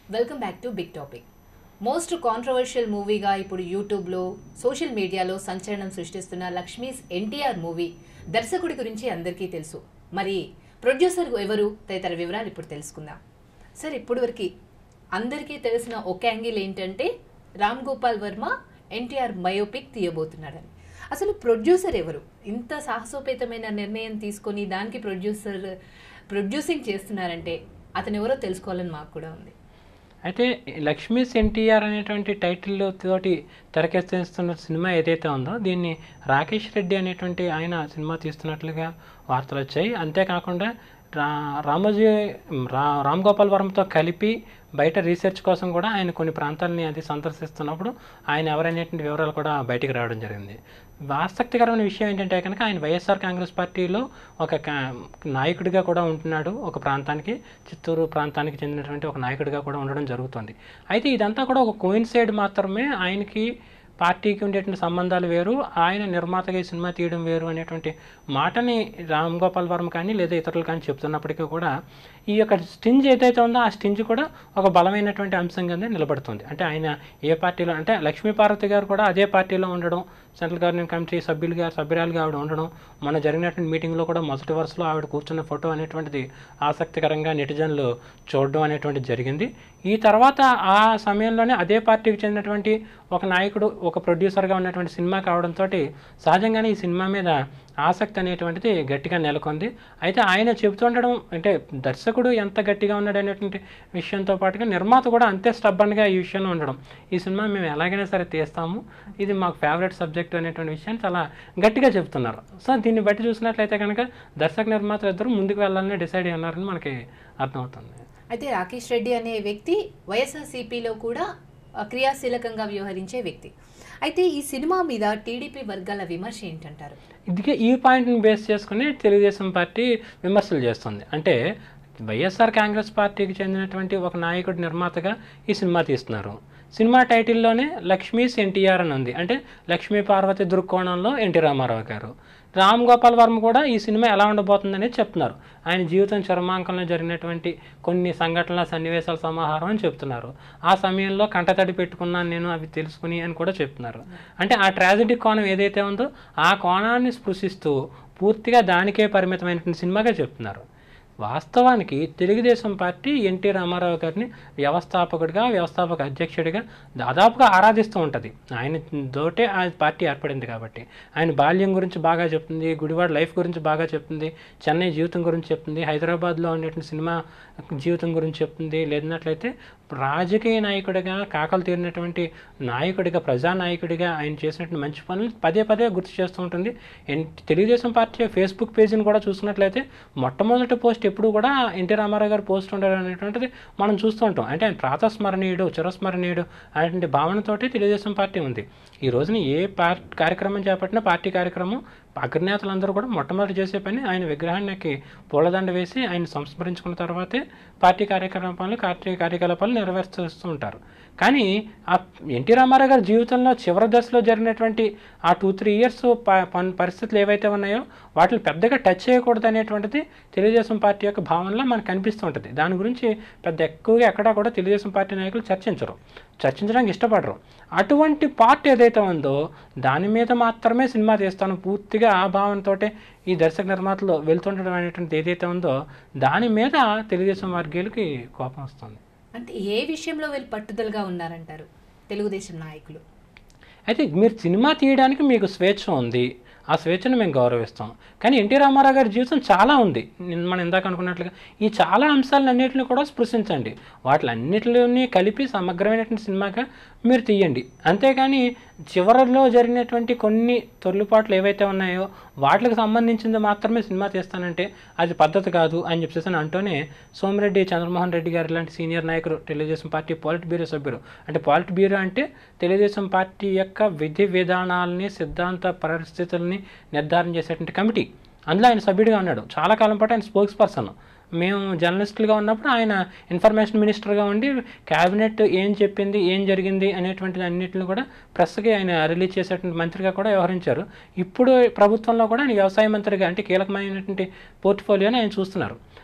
Welcome back to big topic most controversial మూవీగా ఇప్పుడు యూట్యూబ్లో సోషల్ మీడియాలో సంచలనం సృష్టిస్తున్న లక్ష్మీస్ ఎన్టీఆర్ మూవీ దర్శకుడి గురించి అందరికీ తెలుసు మరి ప్రొడ్యూసర్ ఎవరు తదితర వివరాలు ఇప్పుడు తెలుసుకుందాం సార్ ఇప్పటివరకు అందరికీ తెలిసిన ఒక యాంగిల్ ఏంటంటే రామ్ గోపాల్ వర్మ ఎన్టీఆర్ బయోపిక్ తీయబోతున్నాడని అసలు ప్రొడ్యూసర్ ఎవరు ఇంత సాహసోపేతమైన నిర్ణయం తీసుకొని దానికి ప్రొడ్యూసర్ ప్రొడ్యూసింగ్ చేస్తున్నారంటే అతను ఎవరో తెలుసుకోవాలని మాకు కూడా ఉంది అయితే లక్ష్మీస్ ఎన్టీఆర్ అనేటువంటి టైటిల్ తోటి తెరకెక్కిస్తున్న సినిమా ఏదైతే ఉందో దీన్ని రాకేష్ రెడ్డి అనేటువంటి ఆయన సినిమా తీస్తున్నట్లుగా వార్తలు వచ్చాయి అంతేకాకుండా రా రామోజీ రా రామ్ గోపాల్ వర్మతో కలిపి బయట రీసెర్చ్ కోసం కూడా ఆయన కొన్ని ప్రాంతాలని అది సందర్శిస్తున్నప్పుడు ఆయన ఎవరనేటువంటి వివరాలు కూడా బయటికి రావడం జరిగింది ఆసక్తికరమైన విషయం ఏంటంటే కనుక ఆయన వైఎస్ఆర్ కాంగ్రెస్ పార్టీలో ఒక కా- నాయకుడిగా కూడా ఉంటున్నాడు ఒక ప్రాంతానికి చిత్తూరు ప్రాంతానికి చెందినటువంటి ఒక నాయకుడిగా కూడా ఉండడం జరుగుతుంది అయితే ఇదంతా కూడా ఒక కోయిన్సైడ్ మాత్రమే ఆయనకి పార్టీకి ఉండేటువంటి సంబంధాలు వేరు ఆయన నిర్మాతగా ఈ సినిమా తీయడం వేరు అనేటువంటి మాటని రామ్ గోపాల్ వర్మ కానీ లేదా ఇతరులు కానీ చెప్తున్నప్పటికీ కూడా ఈ యొక్క స్టింజ్ ఏదైతే ఉందో ఆ స్టింజ్ కూడా ఒక బలమైనటువంటి అంశంగానే నిలబడుతుంది అంటే ఆయన ఏ పార్టీలో అంటే లక్ష్మీ పార్వతి గారు కూడా అదే పార్టీలో ఉండడం సెంట్రల్ గవర్నమెంట్ కమిటీ సభ్యులుగా సభ్యురాలుగా ఆవిడ ఉండడం మన జరిగినటువంటి మీటింగ్లో కూడా మొదటి వరుసలో ఆవిడ కూర్చున్న ఫోటో అనేటువంటిది ఆసక్తికరంగా నెటిజన్లు చూడడం అనేటువంటిది జరిగింది ఈ తర్వాత ఆ సమయంలోనే అదే పార్టీకి చెందినటువంటి ఒక నాయకుడు ఒక ప్రొడ్యూసర్గా ఉన్నటువంటి సినిమా కావడంతో సహజంగానే ఈ సినిమా మీద ఆసక్తి అనేటువంటిది గట్టిగా నెలకొంది అయితే ఆయన చెబుతుండడం అంటే దర్శకుడు ఎంత గట్టిగా ఉన్నాడు అనేటువంటి విషయంతో పాటుగా నిర్మాత కూడా అంతే స్టబ్బన్గా ఈ విషయంలో ఉండడం ఈ సినిమా మేము ఎలాగైనా సరే తీస్తాము ఇది మాకు ఫేవరెట్ సబ్జెక్ట్ అనేటువంటి విషయాన్ని చాలా గట్టిగా చెప్తున్నారు సో దీన్ని బట్టి చూసినట్లయితే కనుక దర్శక నిర్మాతలు ఇద్దరు ముందుకు వెళ్ళాలని డిసైడ్ అయ్యి ఉన్నారని మనకి అర్థమవుతుంది అయితే రాకేష్ రెడ్డి అనే వ్యక్తి వైఎస్ఆర్సీపీలో కూడా ఆ, క్రియాశీలకంగా వ్యవహరించే వ్యక్తి అయితే ఈ సినిమా మీద టీడీపీ వర్గాల విమర్శ ఏంటంటారు ఇదిగే ఈ పాయింట్ని బేస్ చేసుకుని తెలుగుదేశం పార్టీ విమర్శలు చేస్తుంది అంటే వైఎస్ఆర్ కాంగ్రెస్ పార్టీకి చెందినటువంటి ఒక నాయకుడు నిర్మాతగా ఈ సినిమా తీస్తున్నారు సినిమా టైటిల్లోనే లక్ష్మీస్ ఎన్టీఆర్ అని ఉంది అంటే లక్ష్మీ పార్వతి దృక్కోణంలో ఎన్టీ రామారావు గారు రామ్ గోపాల్ వర్మ కూడా ఈ సినిమా ఎలా ఉండబోతుందని చెప్తున్నారు ఆయన జీవితం చర్మాంకంలో జరిగినటువంటి కొన్ని సంఘటనల సన్నివేశాల సమాహారం అని చెప్తున్నారు ఆ సమయంలో కంటతడి పెట్టుకున్నాను నేను అవి తెలుసుకుని అని కూడా చెప్తున్నారు అంటే ఆ ట్రాజడీ కోణం ఏదైతే ఉందో ఆ కోణాన్ని స్పృశిస్తూ పూర్తిగా దానికే పరిమితమైనటువంటి సినిమాగా చెప్తున్నారు వాస్తవానికి తెలుగుదేశం పార్టీ ఎన్టీ రామారావు గారిని వ్యవస్థాపకుడిగా వ్యవస్థాపక అధ్యక్షుడిగా దాదాపుగా ఆరాధిస్తూ ఉంటుంది ఆయన తోటే ఆ పార్టీ ఏర్పడింది కాబట్టి ఆయన బాల్యం గురించి బాగా చెప్తుంది గుడివాడ లైఫ్ గురించి బాగా చెప్తుంది చెన్నై జీవితం గురించి చెప్తుంది హైదరాబాద్లో ఉండేటువంటి సినిమా జీవితం గురించి చెప్తుంది లేదన్నట్లయితే రాజకీయ నాయకుడిగా కాకలు తీరినటువంటి నాయకుడిగా ప్రజానాయకుడిగా ఆయన చేసినటువంటి మంచి పనులు పదే పదే గుర్తు చేస్తూ ఉంటుంది ఎన్- తెలుగుదేశం పార్టీ ఫేస్బుక్ పేజీని కూడా చూసినట్లయితే మొట్టమొదటి పోస్ట్ ఎప్పుడు కూడా ఎన్టీ రామారావు గారు పోస్ట్ ఉండడం అనేటువంటిది మనం చూస్తూ ఉంటాం అంటే ఆయన ప్రాతస్మరణీయుడు చిరస్మరణీయుడు అనేటువంటి భావనతోటి తెలుగుదేశం పార్టీ ఉంది ఈ రోజున ఏ పార్ కార్యక్రమం చేపట్టినా పార్టీ కార్యక్రమం అగ్రనేతలందరూ కూడా మొట్టమొదటి చేసే పని ఆయన విగ్రహానికి పూలదండ వేసి ఆయన సంస్మరించుకున్న తర్వాతే పార్టీ కార్యకలాపాలు పార్టీ కార్యకలాపాలు నెరవేరుస్తూ ఉంటారు కానీ ఆ ఎన్టీ రామారావు గారి జీవితంలో చివరి దశలో జరిగినటువంటి ఆ టూ త్రీ ఇయర్స్ పరిస్థితులు ఏవైతే ఉన్నాయో వాటిని పెద్దగా టచ్ చేయకూడదు అనేటువంటిది తెలుగుదేశం పార్టీ యొక్క భావనలో మనకు కనిపిస్తూ ఉంటుంది దాని గురించి పెద్ద ఎక్కువగా ఎక్కడా కూడా తెలుగుదేశం పార్టీ నాయకులు చర్చించరు చర్చించడానికి ఇష్టపడరు అటువంటి పార్ట్ ఏదైతే ఉందో దాని మీద మాత్రమే సినిమా తీస్తాను పూర్తిగా ఆ భావనతోటే ఈ దర్శక నిర్మాతలు వెళ్తుండడం అనేటువంటిది ఏదైతే ఉందో దాని మీద తెలుగుదేశం వర్గీయులకి కోపం వస్తుంది అంటే ఏ విషయంలో వీళ్ళు పట్టుదలగా ఉన్నారంటారు తెలుగుదేశం నాయకులు అయితే మీరు సినిమా తీయడానికి మీకు స్వేచ్ఛ ఉంది ఆ స్వేచ్ఛను మేము గౌరవిస్తాం కానీ ఎన్టీ రామారావు గారి జీవితం చాలా ఉంది నిన్న మనం ఇందాక అనుకున్నట్లుగా ఈ చాలా అంశాలన్నింటినీ కూడా స్పృశించండి వాటిలన్నిటిని కలిపి సమగ్రమైనటువంటి సినిమాగా మీరు తీయండి అంతేకాని చివరిలో జరిగినటువంటి కొన్ని తొలిపాట్లు ఏవైతే ఉన్నాయో వాటికి సంబంధించింది మాత్రమే సినిమా తీస్తానంటే అది పద్ధతి కాదు అని చెప్పేసి అని అంటూనే సోమిరెడ్డి చంద్రమోహన్ రెడ్డి గారు లాంటి సీనియర్ నాయకులు తెలుగుదేశం పార్టీ పాలిట్ బ్యూరో సభ్యులు అంటే పాలిట్ బ్యూరో అంటే తెలుగుదేశం పార్టీ యొక్క విధి విధానాలని సిద్ధాంత పరిస్థితుల్ని నిర్ధారణ చేసేటువంటి కమిటీ అందులో ఆయన సభ్యుడిగా ఉన్నాడు చాలా కాలం పాటు ఆయన స్పోక్స్ పర్సన్ మేము జర్నలిస్టులుగా ఉన్నప్పుడు ఆయన ఇన్ఫర్మేషన్ మినిస్టర్గా ఉండి క్యాబినెట్ ఏం చెప్పింది ఏం జరిగింది అనేటువంటిది అన్నింటిని కూడా ప్రెస్కి ఆయన రిలీజ్ చేసేటువంటి మంత్రిగా కూడా వ్యవహరించారు ఇప్పుడు ప్రభుత్వంలో కూడా ఆయన వ్యవసాయ మంత్రిగా అంటే కీలకమైనటువంటి పోర్ట్ఫోలియోని ఆయన చూస్తున్నారు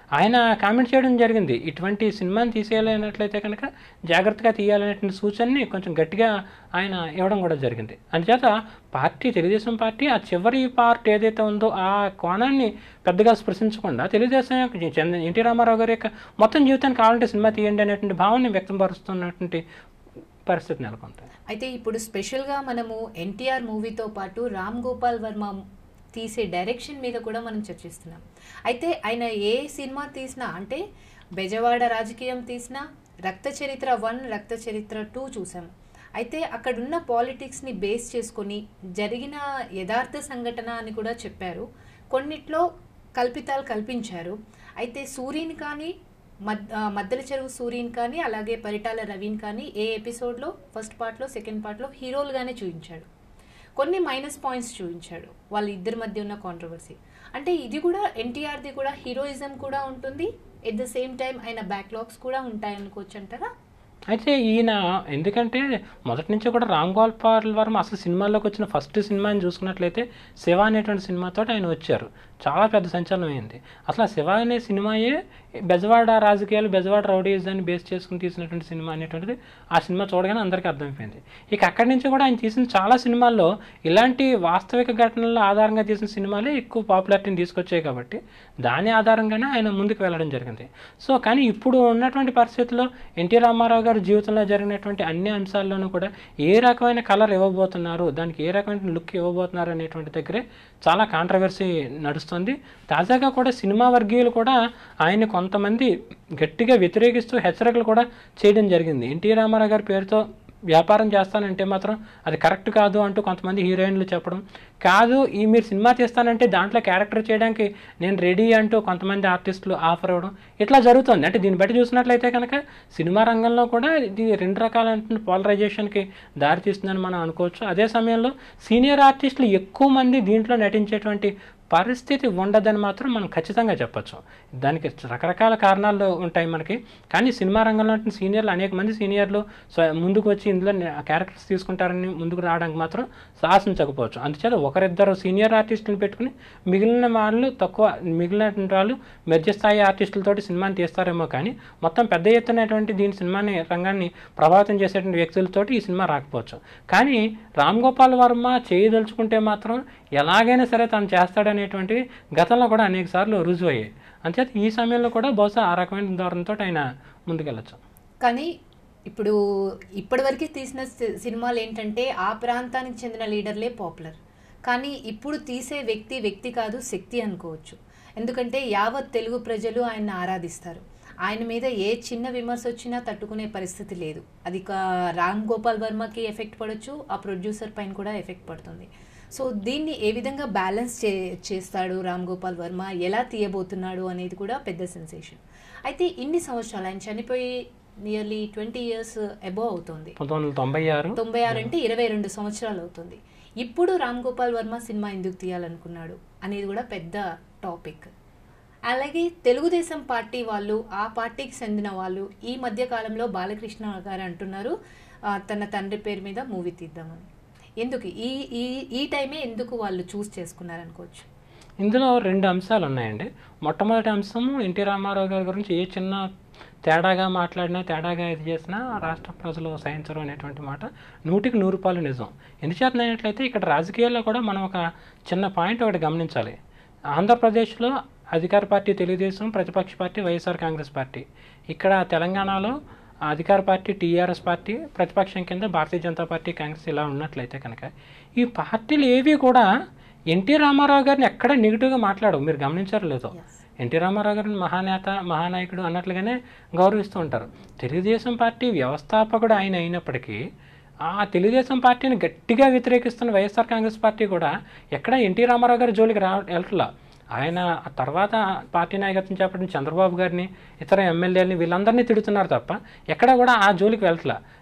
ఆయన కామెంట్ చేయడం జరిగింది ఇటువంటి సినిమాని తీసేయాలన్నట్లయితే కనుక జాగ్రత్తగా తీయాలనేటువంటి సూచనని కొంచెం గట్టిగా ఆయన ఇవ్వడం కూడా జరిగింది అందుచేత పార్టీ తెలుగుదేశం పార్టీ ఆ చివరి పార్ట్ ఏదైతే ఉందో ఆ కోణాన్ని పెద్దగా స్పృశించకుండా తెలుగుదేశం యొక్క చంద్ర ఎన్టీ రామారావు గారి యొక్క మొత్తం జీవితానికి కావాలంటే సినిమా తీయండి అనేటువంటి భావాన్ని వ్యక్తపరుస్తున్నటువంటి పరిస్థితి నెలకొంది అయితే ఇప్పుడు స్పెషల్గా మనము ఎన్టీఆర్ మూవీతో పాటు రామ్ గోపాల్ వర్మ తీసే డైరెక్షన్ మీద కూడా మనం చర్చిస్తున్నాం అయితే ఆయన ఏ సినిమా తీసినా అంటే బెజవాడ రాజకీయం తీసినా రక్త చరిత్ర వన్ రక్త చరిత్ర టూ చూసాం అయితే అక్కడున్న పాలిటిక్స్ని బేస్ చేసుకొని జరిగిన యథార్థ సంఘటన అని కూడా చెప్పారు కొన్నిట్లో కల్పితాలు కల్పించారు అయితే సూర్యుని కానీ మద్ ఆ, మద్దెల చెరువు సూర్యుని కానీ అలాగే పరిటాల రవిని కానీ ఏ ఎపిసోడ్లో ఫస్ట్ పార్ట్లో సెకండ్ పార్ట్లో హీరోలుగానే చూపించాడు కొన్ని మైనస్ పాయింట్స్ చూపించాడు వాళ్ళ ఇద్దరి మధ్య ఉన్న కాంట్రవర్సీ అంటే ఇది కూడా ఎన్టీఆర్ది కూడా హీరోయిజం కూడా ఉంటుంది ఎట్ ద సేమ్ టైం ఆయన బ్యాక్లాగ్స్ కూడా ఉంటాయి అనుకోవచ్చు అంటారా అయితే ఈయన ఎందుకంటే మొదటి నుంచి కూడా రామ్ గోపాల్ వర్మ అసలు సినిమాల్లోకి వచ్చిన ఫస్ట్ సినిమాని చూసుకున్నట్లయితే శివ అనేటువంటి సినిమాతో ఆయన వచ్చారు చాలా పెద్ద సంచలనం అయింది అసలు ఆ శివ అనే సినిమాయే బెజవాడ రాజకీయాలు బెజవాడ రౌడీజాన్ని బేస్ చేసుకుని తీసినటువంటి సినిమా అనేటువంటిది ఆ సినిమా చూడగానే అందరికీ అర్థమైపోయింది ఇక అక్కడి నుంచి కూడా ఆయన తీసిన చాలా సినిమాల్లో ఇలాంటి వాస్తవిక ఘటనల ఆధారంగా తీసిన సినిమాలే ఎక్కువ పాపులారిటీని తీసుకొచ్చాయి కాబట్టి దాని ఆధారంగానే ఆయన ముందుకు వెళ్ళడం జరిగింది సో కానీ ఇప్పుడు ఉన్నటువంటి పరిస్థితుల్లో ఎన్టీ రామారావు గారి జీవితంలో జరిగినటువంటి అన్ని అంశాల్లోనూ కూడా ఏ రకమైన కలర్ ఇవ్వబోతున్నారు దానికి ఏ రకమైన లుక్ ఇవ్వబోతున్నారు అనేటువంటి దగ్గరే చాలా కాంట్రవర్సీ నడుస్తుంది తాజాగా కూడా సినిమా వర్గీయులు కూడా ఆయన కొంతమంది గట్టిగా వ్యతిరేకిస్తూ హెచ్చరికలు కూడా చేయడం జరిగింది ఎన్టీ రామారావు గారి పేరుతో వ్యాపారం చేస్తానంటే మాత్రం అది కరెక్ట్ కాదు అంటూ కొంతమంది హీరోయిన్లు చెప్పడం కాదు ఈ మీరు సినిమా తీస్తానంటే దాంట్లో క్యారెక్టర్ చేయడానికి నేను రెడీ అంటూ కొంతమంది ఆర్టిస్టులు ఆఫర్ అవ్వడం ఇట్లా జరుగుతుంది అంటే దీన్ని బట్టి చూసినట్లయితే కనుక సినిమా రంగంలో కూడా ఇది రెండు రకాలైన పోలరైజేషన్కి దారితీస్తుందని మనం అనుకోవచ్చు అదే సమయంలో సీనియర్ ఆర్టిస్టులు ఎక్కువ మంది దీంట్లో నటించేటువంటి పరిస్థితి ఉండదని మాత్రం మనం ఖచ్చితంగా చెప్పొచ్చు దానికి రకరకాల కారణాలు ఉంటాయి మనకి కానీ సినిమా రంగంలో ఉంటున్న సీనియర్లు అనేక మంది సీనియర్లు స్వ- ముందుకు వచ్చి ఇందులో క్యారెక్టర్స్ తీసుకుంటారని ముందుకు రావడానికి మాత్రం సాహసించకపోవచ్చు అందుచేత ఒకరిద్దరు సీనియర్ ఆర్టిస్టులను పెట్టుకుని మిగిలిన వాళ్ళు తక్కువ మిగిలిన వాళ్ళు మధ్య స్థాయి ఆర్టిస్టులతోటి సినిమాని తీస్తారేమో కానీ మొత్తం పెద్ద ఎత్తునటువంటి దీని సినిమాని రంగాన్ని ప్రభావితం చేసేటువంటి వ్యక్తులతోటి ఈ సినిమా రాకపోవచ్చు కానీ రామ్ గోపాల్ వర్మ చేయదలుచుకుంటే మాత్రం ఎలాగైనా సరే తను చేస్తాడనేటువంటివి గతంలో కూడా అనేక సార్లు రుజువు అయ్యాయి అంచేత ఈ సమయంలో కూడా బహుశా ఆ రకమైన ధోరణితో ఆయన ముందుకెళ్ళచ్చు కానీ ఇప్పుడు ఇప్పటివరకు తీసిన సి- సినిమాలు ఏంటంటే ఆ ప్రాంతానికి చెందిన లీడర్లే పాపులర్ కానీ ఇప్పుడు తీసే వ్యక్తి వ్యక్తి కాదు శక్తి అనుకోవచ్చు ఎందుకంటే యావత్ తెలుగు ప్రజలు ఆయన్ని ఆరాధిస్తారు ఆయన మీద ఏ చిన్న విమర్శ వచ్చినా తట్టుకునే పరిస్థితి లేదు అది కా- రామ్ గోపాల్ వర్మకి ఎఫెక్ట్ పడవచ్చు ఆ ప్రొడ్యూసర్ పైన కూడా ఎఫెక్ట్ పడుతుంది సో దీన్ని ఏ విధంగా బ్యాలెన్స్ చే చేస్తాడు రామ్ గోపాల్ వర్మ ఎలా తీయబోతున్నాడు అనేది కూడా పెద్ద సెన్సేషన్ అయితే ఇన్ని సంవత్సరాలు ఆయన చనిపోయి నియర్లీ ట్వంటీ ఇయర్స్ అబోవ్ అవుతుంది పంతొమ్మిది వందల తొంభై ఆరు తొంభై ఆరు అంటే ఇరవై రెండు సంవత్సరాలు అవుతుంది ఇప్పుడు రామ్ గోపాల్ వర్మ సినిమా ఎందుకు తీయాలనుకున్నాడు అనేది కూడా పెద్ద టాపిక్ అలాగే తెలుగుదేశం పార్టీ వాళ్ళు ఆ పార్టీకి చెందిన వాళ్ళు ఈ మధ్య కాలంలో బాలకృష్ణ గారు అంటున్నారు ఆ, తన తండ్రి పేరు మీద మూవీ తీద్దామని ఎందుకు ఈ ఈ ఈ టైమే ఎందుకు వాళ్ళు చూస్ చేసుకున్నారు అనుకోవచ్చు ఇందులో రెండు అంశాలు ఉన్నాయండి మొట్టమొదటి అంశం ఎన్టీ రామారావు గారి గురించి ఏ చిన్న తేడాగా మాట్లాడినా తేడాగా ఇది చేసినా రాష్ట్ర ప్రజలు సహించరు అనేటువంటి మాట నూటికి నూరు రూపాయలు నిజం ఎందుచేతనైనట్లయితే ఇక్కడ రాజకీయాల్లో కూడా మనం ఒక చిన్న పాయింట్ ఒకటి గమనించాలి ఆంధ్రప్రదేశ్లో అధికార పార్టీ తెలుగుదేశం ప్రతిపక్ష పార్టీ వైఎస్ఆర్ కాంగ్రెస్ పార్టీ ఇక్కడ తెలంగాణలో అధికార పార్టీ టీఆర్ఎస్ పార్టీ ప్రతిపక్షం కింద భారతీయ జనతా పార్టీ కాంగ్రెస్ ఇలా ఉన్నట్లయితే కనుక ఈ పార్టీలు ఏవి కూడా ఎన్టీ రామారావు గారిని ఎక్కడ నెగిటివ్గా మాట్లాడవు మీరు గమనించారో లేదో Yes. ఎన్టీ రామారావు గారిని మహానేత మహానాయకుడు అన్నట్లుగానే గౌరవిస్తూ ఉంటారు తెలుగుదేశం పార్టీ వ్యవస్థాపకుడు ఆయన అయినప్పటికీ ఆ తెలుగుదేశం పార్టీని గట్టిగా వ్యతిరేకిస్తున్న వైఎస్ఆర్ కాంగ్రెస్ పార్టీ కూడా ఎక్కడ ఎన్టీ రామారావు గారి జోలికి రా వెళ్ళట్లా ఆయన ఆ తర్వాత పార్టీ నాయకత్వం చేపట్టిన చంద్రబాబు గారిని ఇతర ఎమ్మెల్యేలని వీళ్ళందరినీ తిడుతున్నారు తప్ప ఎక్కడ కూడా ఆ జోలికి వెళ్ళట్లా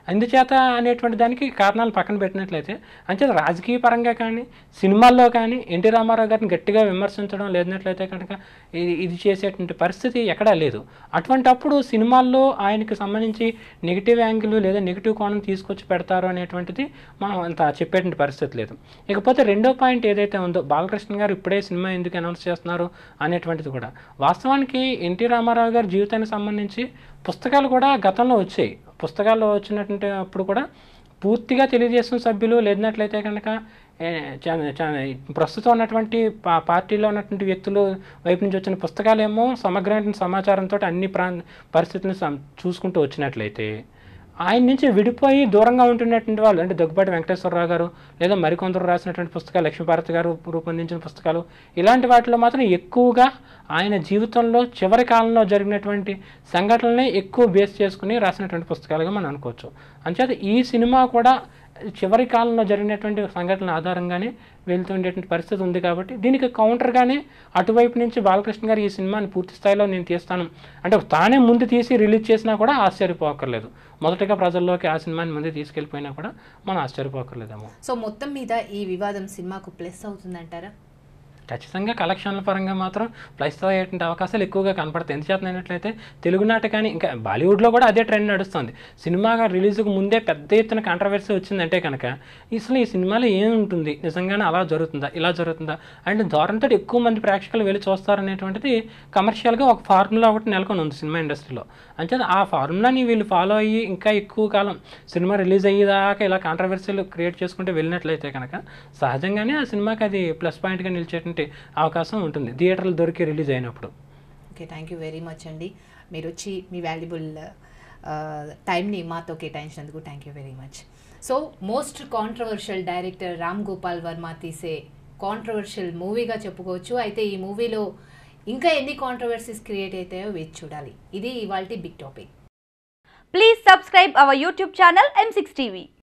అందుచేత అనేటువంటి దానికి కారణాలు పక్కన పెట్టినట్లయితే అంచేత రాజకీయ పరంగా కానీ సినిమాల్లో కానీ ఎన్టీ రామారావు గారిని గట్టిగా విమర్శించడం లేనట్లయితే కనుక ఇది ఇది చేసేటువంటి పరిస్థితి ఎక్కడా లేదు అటువంటప్పుడు సినిమాల్లో ఆయనకి సంబంధించి నెగిటివ్ యాంగిల్ లేదా నెగిటివ్ కోణం తీసుకొచ్చి పెడతారు అనేటువంటిది మనం అంత చెప్పేటువంటి పరిస్థితి లేదు ఇకపోతే రెండో పాయింట్ ఏదైతే ఉందో బాలకృష్ణ గారు ఇప్పుడే సినిమా ఎందుకు అనౌన్స్ చేస్తున్నారు అనేటువంటిది కూడా వాస్తవానికి ఎన్టీ రామారావు గారి జీవితానికి సంబంధించి పుస్తకాలు కూడా గతంలో వచ్చాయి పుస్తకాల్లో వచ్చినటువంటి అప్పుడు కూడా పూర్తిగా తెలుగుదేశం సభ్యులు లేనట్లయితే కనుక ఏ, చా- చా- ప్రస్తుతం ఉన్నటువంటి పా పార్టీలో ఉన్నటువంటి వ్యక్తులు వైపు నుంచి వచ్చిన పుస్తకాలేమో సమగ్రమైన సమాచారంతో అన్ని ప్రా పరిస్థితులను సం- చూసుకుంటూ వచ్చినట్లయితే ఆయన నుంచి విడిపోయి దూరంగా ఉంటున్నటువంటి వాళ్ళు అంటే దగ్గుబాటి వెంకటేశ్వరరావు గారు లేదా మరికొందరు రాసినటువంటి పుస్తకాలు లక్ష్మీభారతి గారు రూపొందించిన పుస్తకాలు ఇలాంటి వాటిలో మాత్రం ఎక్కువగా ఆయన జీవితంలో చివరి కాలంలో జరిగినటువంటి సంఘటనలనే ఎక్కువ బేస్ చేసుకుని రాసినటువంటి పుస్తకాలుగా మనం అనుకోవచ్చు అంచేత ఈ సినిమా కూడా చివరి కాలంలో జరిగినటువంటి సంఘటనల ఆధారంగానే వెళ్తుండేటువంటి పరిస్థితి ఉంది కాబట్టి దీనికి కౌంటర్గానే అటువైపు నుంచి బాలకృష్ణ గారు ఈ సినిమాని పూర్తి స్థాయిలో నేను తీస్తాను అంటే తానే ముందు తీసి రిలీజ్ చేసినా కూడా ఆశ్చర్యపోకర్లేదు మొదటగా ప్రజల్లోకి ఆ సినిమాని ముందు తీసుకెళ్ళిపోయినా కూడా మనం ఆశ్చర్యపోకర్లేదేమో సో మొత్తం మీద ఈ వివాదం సినిమాకు ప్లస్ అవుతుందంటారా ఖచ్చితంగా కలెక్షన్ల పరంగా మాత్రం ప్లస్ అయ్యేటువంటి అవకాశాలు ఎక్కువగా కనపడతాయి ఎందుచేతనైనట్లయితే తెలుగునాట కానీ ఇంకా బాలీవుడ్లో కూడా అదే ట్రెండ్ నడుస్తుంది సినిమాగా రిలీజ్కి ముందే పెద్ద ఎత్తున కాంట్రవర్సీ వచ్చిందంటే కనుక అసలు ఈ సినిమాలో ఏముంటుంది నిజంగానే అలా జరుగుతుందా ఇలా జరుగుతుందా అండ్ ధోరణితో ఎక్కువ మంది ప్రేక్షకులు వెళ్ళి చూస్తారనేటువంటిది కమర్షియల్గా ఒక ఫార్ములా ఒకటి నెలకొని ఉంది సినిమా ఇండస్ట్రీలో అంటే ఆ ఫార్ములాని వీళ్ళు ఫాలో అయ్యి ఇంకా ఎక్కువ కాలం సినిమా రిలీజ్ అయ్యేదాకా ఇలా కాంట్రవర్సీలు క్రియేట్ చేసుకుంటే వెళ్ళినట్లయితే కనుక సహజంగానే ఆ సినిమాకి అది ప్లస్ పాయింట్గా నిలిచేటువంటి అవకాశం ఉంటుంది థియేటర్లు దొరికి రిలీజ్ అయినప్పుడు okay thank you very much అండి మీరు వచ్చి మీ వాల్యుబుల్ టైంని మాతో కేటాయించినందుకు thank you very much so most controversial director Ram Gopal Varma తీసే కాంట్రవర్షియల్ మూవీగా చెప్పుకోవచ్చు అయితే ఈ మూవీలో ఇంకా ఎన్ని కాంట్రవర్సీస్ క్రియేట్ అవుతాయో వేచి చూడాలి ఇది ఇవాళ big topic Please subscribe our YouTube channel M6 TV.